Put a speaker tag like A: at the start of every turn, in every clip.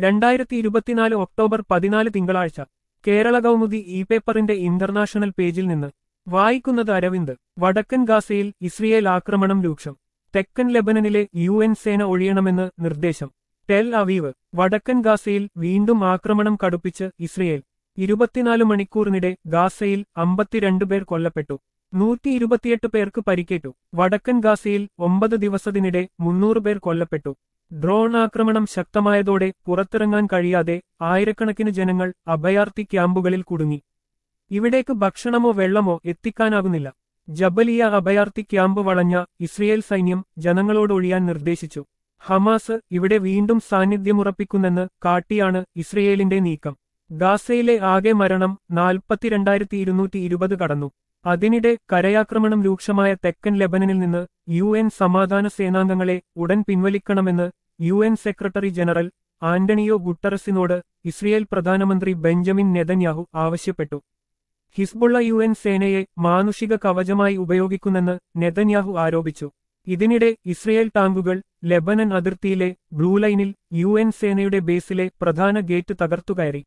A: രണ്ടായിരത്തി ഇരുപത്തിനാല് ഒക്ടോബർ പതിനാല് തിങ്കളാഴ്ച കേരള കൗമുദി ഇ പേപ്പറിന്റെ ഇന്റർനാഷണൽ പേജിൽ നിന്ന് വായിക്കുന്നത് അരവിന്ദ് വടക്കൻ ഗാസയിൽ ഇസ്രയേൽ ആക്രമണം രൂക്ഷം തെക്കൻ ലെബനനിലെ യു എൻ സേന ഒഴിയണമെന്ന് നിർദ്ദേശം ടെൽ അവീവ് വടക്കൻ ഗാസയിൽ വീണ്ടും ആക്രമണം കടുപ്പിച്ച് ഇസ്രയേൽ ഇരുപത്തിനാല് മണിക്കൂറിനിടെ ഗാസയിൽ അമ്പത്തിരണ്ട് പേർ കൊല്ലപ്പെട്ടു നൂറ്റി ഇരുപത്തിയെട്ട് പേർക്ക് പരിക്കേറ്റു വടക്കൻ ഗാസയിൽ ഒമ്പത് ദിവസത്തിനിടെ മുന്നൂറ് പേർ കൊല്ലപ്പെട്ടു ഡ്രോൺ ആക്രമണം ശക്തമായതോടെ പുറത്തിറങ്ങാൻ കഴിയാതെ ആയിരക്കണക്കിന് ജനങ്ങൾ അഭയാർത്ഥി ക്യാമ്പുകളിൽ കുടുങ്ങി ഇവിടേക്ക് ഭക്ഷണമോ വെള്ളമോ എത്തിക്കാനാകുന്നില്ല ജബലിയ അഭയാർത്ഥി ക്യാമ്പ് വളഞ്ഞ ഇസ്രയേൽ സൈന്യം ജനങ്ങളോട് ഒഴിയാൻ നിർദ്ദേശിച്ചു ഹമാസ് ഇവിടെ വീണ്ടും സാന്നിധ്യമുറപ്പിക്കുന്നെന്ന് കാട്ടിയാണ് ഇസ്രയേലിന്റെ നീക്കം ഗാസയിലെ ആകെ മരണം നാൽപ്പത്തിരണ്ടായിരത്തി ഇരുന്നൂറ്റി ഇരുപത് കടന്നു അതിനിടെ കരയാക്രമണം രൂക്ഷമായ തെക്കൻ ലെബനനിൽ നിന്ന് യു എൻ സമാധാന സേനാംഗങ്ങളെ ഉടൻ പിൻവലിക്കണമെന്ന് U N secretary general Antonio ഗുട്ടറസിനോട് ഇസ്രയേൽ പ്രധാനമന്ത്രി ബെഞ്ചമിൻ നെതന്യാഹു ആവശ്യപ്പെട്ടു ഹിസ്ബുള്ള യു എൻ സേനയെ മാനുഷിക കവചമായി ഉപയോഗിക്കുന്നെന്ന് നെതന്യാഹു ആരോപിച്ചു ഇതിനിടെ ഇസ്രയേൽ ടാങ്കുകൾ ലെബനൻ അതിർത്തിയിലെ ബ്ലൂ ലൈനിൽ യു എൻ സേനയുടെ ബേസിലെ പ്രധാന ഗേറ്റ് തകർത്തുകയറി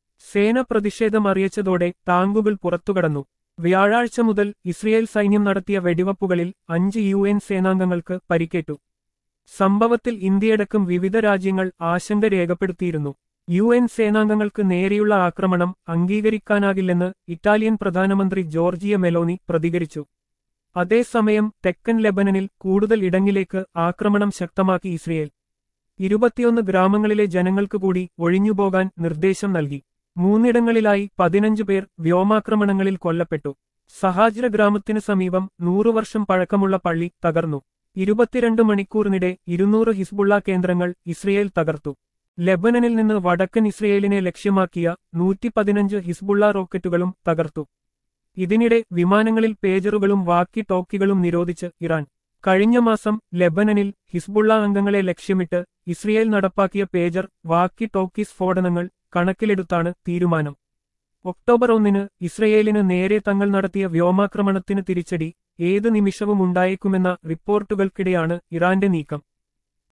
A: സേന പ്രതിഷേധം അറിയിച്ചതോടെ ടാങ്കുകൾ പുറത്തുകടന്നു വ്യാഴാഴ്ച മുതൽ ഇസ്രയേൽ സൈന്യം നടത്തിയ വെടിവപ്പുകളിൽ അഞ്ച് യു എൻ സേനാംഗങ്ങൾക്ക് പരിക്കേറ്റു സംഭവത്തിൽ ഇന്ത്യയടക്കം വിവിധ രാജ്യങ്ങൾ ആശങ്ക രേഖപ്പെടുത്തിയിരുന്നു യു എൻ സേനാംഗങ്ങൾക്ക് നേരെയുള്ള ആക്രമണം അംഗീകരിക്കാനാകില്ലെന്ന് ഇറ്റാലിയൻ പ്രധാനമന്ത്രി ജോർജിയ മെലോനി പ്രതികരിച്ചു അതേസമയം തെക്കൻ ലെബനനിൽ കൂടുതൽ ഇടങ്ങിലേക്ക് ആക്രമണം ശക്തമാക്കി ഇസ്രയേൽ ഇരുപത്തിയൊന്ന് ഗ്രാമങ്ങളിലെ ജനങ്ങൾക്ക് കൂടി ഒഴിഞ്ഞുപോകാൻ നിർദ്ദേശം നൽകി മൂന്നിടങ്ങളിലായി പതിനഞ്ചു പേർ വ്യോമാക്രമണങ്ങളിൽ കൊല്ലപ്പെട്ടു സഹാജ്ര ഗ്രാമത്തിനു സമീപം നൂറു വർഷം പഴക്കമുള്ള പള്ളി തകർന്നു ഇരുപത്തിരണ്ട് മണിക്കൂറിനിടെ ഇരുന്നൂറ് ഹിസ്ബുള്ള കേന്ദ്രങ്ങൾ ഇസ്രയേൽ തകർത്തു ലെബനനിൽ നിന്ന് വടക്കൻ ഇസ്രയേലിനെ ലക്ഷ്യമാക്കിയ നൂറ്റി പതിനഞ്ച് ഹിസ്ബുള്ള റോക്കറ്റുകളും തകർത്തു ഇതിനിടെ വിമാനങ്ങളിൽ പേജറുകളും വാക്കി ടോക്കികളും നിരോധിച്ച് ഇറാൻ കഴിഞ്ഞ മാസം ലെബനനിൽ ഹിസ്ബുള്ള അംഗങ്ങളെ ലക്ഷ്യമിട്ട് ഇസ്രയേൽ നടപ്പാക്കിയ പേജർ വാക്കി ടോക്കി സ്ഫോടനങ്ങൾ കണക്കിലെടുത്താണ് തീരുമാനം ഒക്ടോബർ ഒന്നിന് ഇസ്രയേലിന് നേരെ തങ്ങൾ നടത്തിയ വ്യോമാക്രമണത്തിന് തിരിച്ചടി ഏതു നിമിഷവും ഉണ്ടായേക്കുമെന്ന റിപ്പോർട്ടുകൾക്കിടെയാണ് ഇറാന്റെ നീക്കം